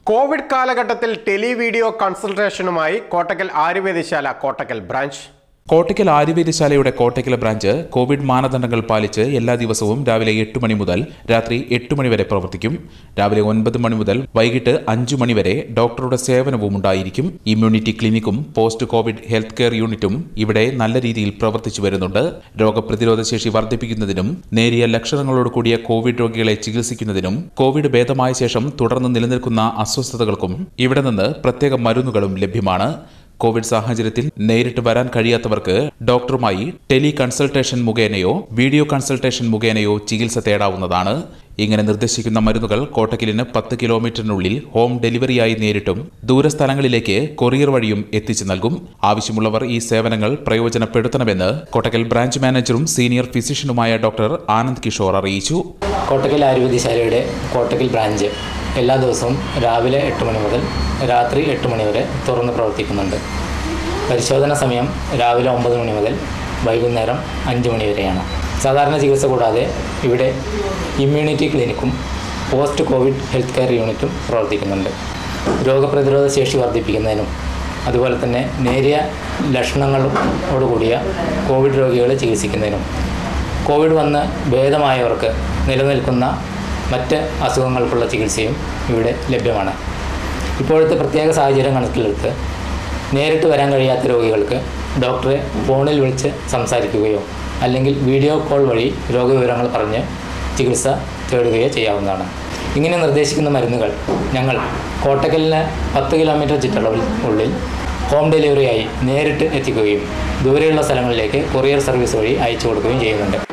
Covid കാലഘട്ടത്തിൽ tele video കൺസൾട്ടേഷനുമായി Kottakkal Ayurvedashala Kottakkal branch Kottakkal ആയുർവേദശാലയുടെ കോട്ടയ്ക്കൽ ബ്രാഞ്ച് കോവിഡ് മാനദണ്ഡങ്ങൾ പാലിച്ച് എല്ലാ ദിവസവും രാവിലെ എട്ട് മണി മുതൽ രാത്രി എട്ട് മണി വരെ പ്രവർത്തിക്കും രാവിലെ ഒൻപത് മണി മുതൽ വൈകിട്ട് അഞ്ചു മണി വരെ ഡോക്ടറുടെ സേവനവും ഉണ്ടായിരിക്കും ഇമ്മ്യൂണിറ്റി ക്ലിനിക്കും പോസ്റ്റ് കോവിഡ് ഹെൽത്ത് കെയർ യൂണിറ്റും ഇവിടെ നല്ല രീതിയിൽ പ്രവർത്തിച്ചു വരുന്നുണ്ട് രോഗപ്രതിരോധ ശേഷി വർദ്ധിപ്പിക്കുന്നതിനും നേരിയ ലക്ഷണങ്ങളോട് കൂടിയ കോവിഡ് രോഗികളെ ചികിത്സിക്കുന്നതിനും കോവിഡ് ഭേദമായ ശേഷം തുടർന്ന് നിലനിൽക്കുന്ന അസ്വസ്ഥതകൾക്കും ഇവിടെ നിന്ന് പ്രത്യേക മരുന്നുകളും ലഭ്യമാണ് കോവിഡ് സാഹചര്യത്തിൽ നേരിട്ട് വരാൻ കഴിയാത്തവർക്ക് ഡോക്ടറുമായി ടെലി കൺസൾട്ടേഷൻ മുഖേനയോ വീഡിയോ കൺസൾട്ടേഷൻ മുഖേനയോ ചികിത്സ തേടാവുന്നതാണ് ഇങ്ങനെ നിർദ്ദേശിക്കുന്ന മരുന്നുകൾ കോട്ടക്കലിന് പത്ത് കിലോമീറ്ററിനുള്ളിൽ ഹോം ഡെലിവറിയായി നേരിട്ടും ദൂരസ്ഥലങ്ങളിലേക്ക് കൊറിയർ വഴിയും എത്തിച്ചു നൽകും ആവശ്യമുള്ളവർ ഈ സേവനങ്ങൾ പ്രയോജനപ്പെടുത്തണമെന്ന് കോട്ടക്കൽ ബ്രാഞ്ച് മാനേജറും സീനിയർ ഫിസിഷ്യനുമായ ഡോക്ടർ ആനന്ദ് കിഷോർ അറിയിച്ചു കോട്ടക്കൽ ആയുർവേദശാലയുടെ കോട്ടക്കൽ ബ്രാഞ്ച് എല്ലാ ദിവസവും രാവിലെ എട്ട് മണി മുതൽ രാത്രി എട്ട് മണി വരെ തുറന്ന് പ്രവർത്തിക്കുന്നുണ്ട് പരിശോധന സമയം രാവിലെ ഒമ്പത് മണി മുതൽ വൈകുന്നേരം അഞ്ച് മണി വരെയാണ് സാധാരണ ചികിത്സ കൂടാതെ ഇവിടെ ഇമ്മ്യൂണിറ്റി ക്ലിനിക്കും പോസ്റ്റ് കോവിഡ് ഹെൽത്ത് കെയർ യൂണിറ്റും പ്രവർത്തിക്കുന്നുണ്ട് രോഗപ്രതിരോധ ശേഷി വർദ്ധിപ്പിക്കുന്നതിനും അതുപോലെ തന്നെ നേരിയ ലക്ഷണങ്ങളോടുകൂടിയ കോവിഡ് രോഗികളെ ചികിത്സിക്കുന്നതിനും കോവിഡ് വന്ന് ഭേദമായവർക്ക് നിലനിൽക്കുന്ന മറ്റ് അസുഖങ്ങൾക്കുള്ള ചികിത്സയും ഇവിടെ ലഭ്യമാണ് ഇപ്പോഴത്തെ പ്രത്യേക സാഹചര്യം കണക്കിലെടുത്ത് നേരിട്ട് വരാൻ കഴിയാത്ത രോഗികൾക്ക് ഡോക്ടറെ ഫോണിൽ വിളിച്ച് സംസാരിക്കുകയോ അല്ലെങ്കിൽ വീഡിയോ കോൾ വഴി രോഗവിവരങ്ങൾ പറഞ്ഞ് ചികിത്സ തേടുകയോ ചെയ്യാവുന്നതാണ് ഇങ്ങനെ നിർദ്ദേശിക്കുന്ന മരുന്നുകൾ ഞങ്ങൾ കോട്ടക്കലിന് പത്ത് കിലോമീറ്റർ ചുറ്റളവിൽ ഉള്ളിൽ ഹോം ഡെലിവറിയായി നേരിട്ട് എത്തിക്കുകയും ദൂരെയുള്ള സ്ഥലങ്ങളിലേക്ക് കൊറിയർ സർവീസ് വഴി അയച്ചു കൊടുക്കുകയും ചെയ്യുന്നുണ്ട്